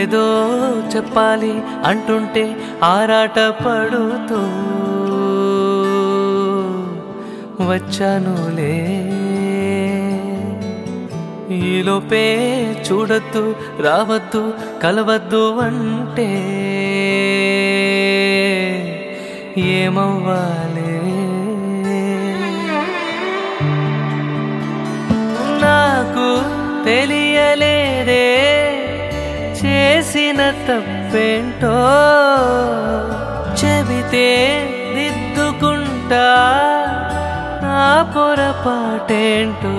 ఏదో చెప్పాలి అంటుంటే ఆరాట పడుతూ వచ్చానులే ఈలోపే చూడొద్దు రావద్దు కలవద్దు అంటే ఏమవ్వాలి నాకు తెలియలేదే చేసిన తప్పేంటో చెబితే దిద్దుకుంటా నా పొరపాటేంటో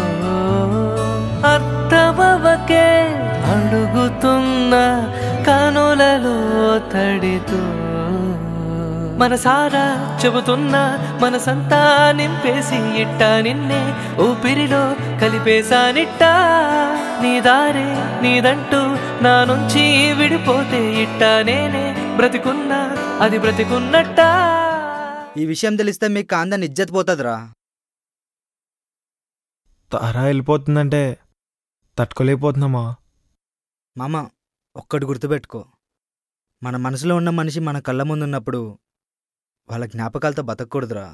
అర్థమవకే అడుగుతున్న కనులలో తడితో మనసారా చెబుతున్నా మనసంతా నింపేసి ఇట్టా నిన్నే ఊపిరిలో కలిపేశానిట్టా నీ దారే నీదంటూ నా నుంచి విడిపోతే ఇట్టా నేనే బ్రతికున్నా అది బ్రతికున్నట్టా ఈ విషయం తెలిస్తే మీకు కాందని ఇజ్జత్ పోతుందిరా తారా వెళ్ళిపోతుందంటే తట్టుకోలేకపోతున్నామా మామ ఒక్కటి గుర్తుపెట్టుకో మన మనసులో ఉన్న మనిషి మన కళ్ళ ముందు ఉన్నప్పుడు వాళ్ళ జ్ఞాపకాలతో బతకూడదురా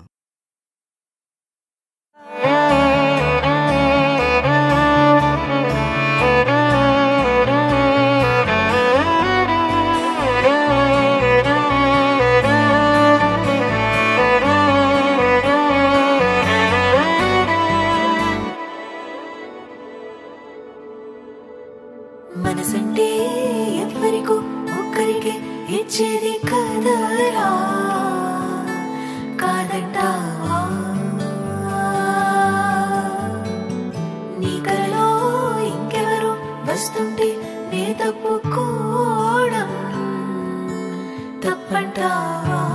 మనసంటే ఎవరికో ఒక్కరికి ఇచ్చేది కదరా కాదంటావా నీ కలలో ఇంకెవరో వస్తుంటే నే తప్పుకోవడం తప్పంటావా